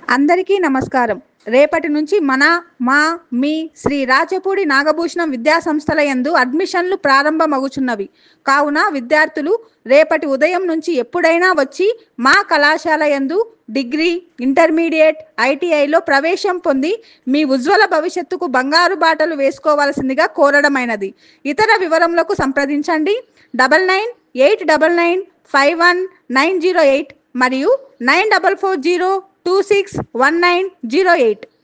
అందరికీ నమస్కారం రేపటి నుంచి మన మా మీ శ్రీ రాచపూడి నాగభూషణం విద్యా సంస్థల యందు అడ్మిషన్లు ప్రారంభమగుచున్నవి కావున విద్యార్థులు రేపటి ఉదయం నుంచి ఎప్పుడైనా వచ్చి మా కళాశాల యందు డిగ్రీ ఇంటర్మీడియట్ ఐటీఐలో ప్రవేశం పొంది మీ ఉజ్వల భవిష్యత్తుకు బంగారు బాటలు వేసుకోవాల్సిందిగా కోరడమైనది ఇతర వివరములకు సంప్రదించండి double nine eight double nine five one nine zero eight మరియు nine double four zero two six one nine zero eight